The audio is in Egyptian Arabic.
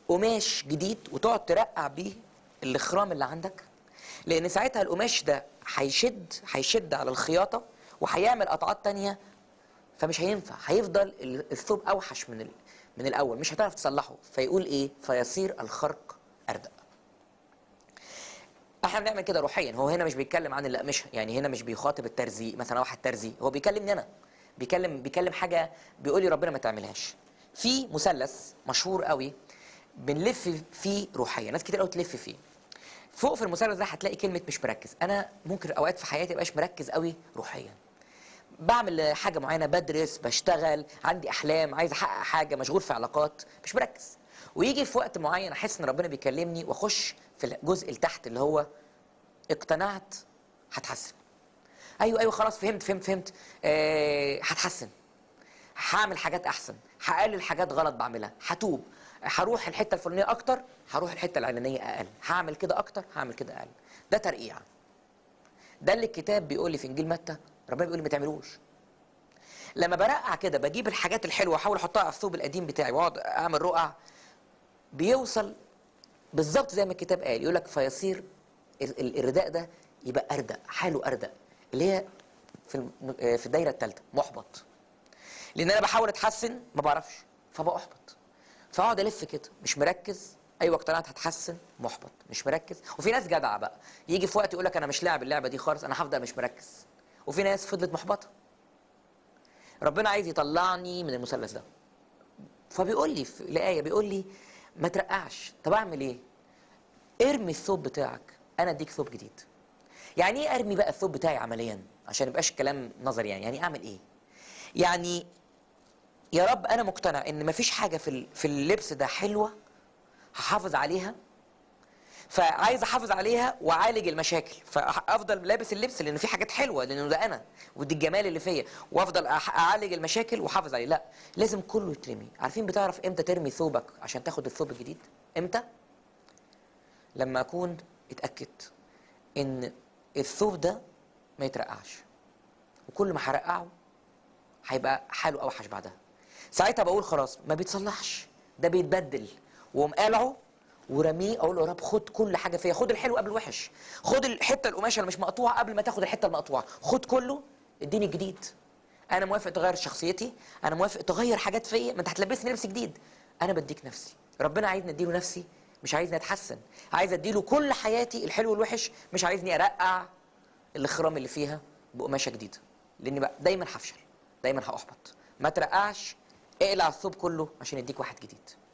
قماش جديد وتقعد ترقع بيه الاخرام اللي عندك لان ساعتها القماش ده هيشد هيشد على الخياطه وهيعمل قطعات تانية فمش هينفع هيفضل ال- الثوب اوحش من ال... من الاول مش هتعرف تصلحه فيقول ايه فيصير الخرق اردأ احنا بنعمل كده روحيا هو هنا مش بيتكلم عن الاقمشه يعني هنا مش بيخاطب الترزي مثلا واحد ترزي هو بيكلمني انا بيكلم بيكلم حاجه بيقول لي ربنا ما تعملهاش في مثلث مشهور قوي بنلف فيه روحيا ناس كتير قوي تلف فيه فوق في المثلث ده هتلاقي كلمه مش مركز انا ممكن اوقات في حياتي مبقاش مركز قوي روحيا بعمل حاجه معينه بدرس بشتغل عندي احلام عايز احقق حاجه مشغول في علاقات مش مركز ويجي في وقت معين احس ان ربنا بيكلمني واخش في الجزء اللي تحت اللي هو اقتنعت هتحسن ايوه ايوه خلاص فهمت فهمت فهمت آه هتحسن هعمل حاجات احسن هقلل حاجات غلط بعملها هتوب هروح الحته الفلانيه اكتر هروح الحته العلانيه اقل هعمل كده اكتر هعمل كده اقل ده ترقيع ده اللي الكتاب بيقول لي في انجيل متى ربنا بيقول لي ما تعملوش لما برقع كده بجيب الحاجات الحلوه واحاول احطها على الثوب القديم بتاعي واقعد اعمل رقع بيوصل بالظبط زي ما الكتاب قال يقول لك فيصير ال- ال- الرداء ده يبقى اردأ حاله اردأ اللي هي في الم- آه، في الدايره الثالثه محبط لان انا بحاول اتحسن ما بعرفش فبأحبط فاقعد الف كده مش مركز ايوه اقتنعت هتحسن محبط مش مركز وفي ناس جدعه بقى يجي في وقت يقول لك انا مش لاعب اللعبه دي خالص انا هفضل مش مركز وفي ناس فضلت محبطه ربنا عايز يطلعني من المثلث ده فبيقول لي في الايه بيقول لي ما ترقعش طب اعمل ايه ارمي الثوب بتاعك انا اديك ثوب جديد يعني ايه ارمي بقى الثوب بتاعي عمليا عشان يبقاش الكلام نظري يعني يعني اعمل ايه يعني يا رب انا مقتنع ان مفيش حاجه في ال- في اللبس ده حلوه هحافظ عليها فعايز احافظ عليها واعالج المشاكل فافضل لابس اللبس لان في حاجات حلوه لانه ده انا ودي الجمال اللي فيا وافضل أح- اعالج المشاكل واحافظ عليه لا لازم كله يترمي عارفين بتعرف امتى ترمي ثوبك عشان تاخد الثوب الجديد امتى لما اكون اتاكدت ان الثوب ده ما يترقعش وكل ما هرقعه هيبقى حاله اوحش بعدها ساعتها بقول خلاص ما بيتصلحش ده بيتبدل واقوم قالعه ورميه اقول له يا رب خد كل حاجه فيا خد الحلو قبل الوحش خد الحته القماشه اللي مش مقطوعه قبل ما تاخد الحته المقطوعه خد كله اديني الجديد انا موافق تغير شخصيتي انا موافق تغير حاجات فيا ما انت هتلبسني لبس جديد انا بديك نفسي ربنا عايزني اديله نفسي مش عايزني اتحسن عايز اديله كل حياتي الحلو والوحش مش عايزني ارقع الاخرام اللي فيها بقماشه جديده لاني بقى دايما هفشل دايما هاحبط ما ترقعش اقلع الثوب كله عشان يديك واحد جديد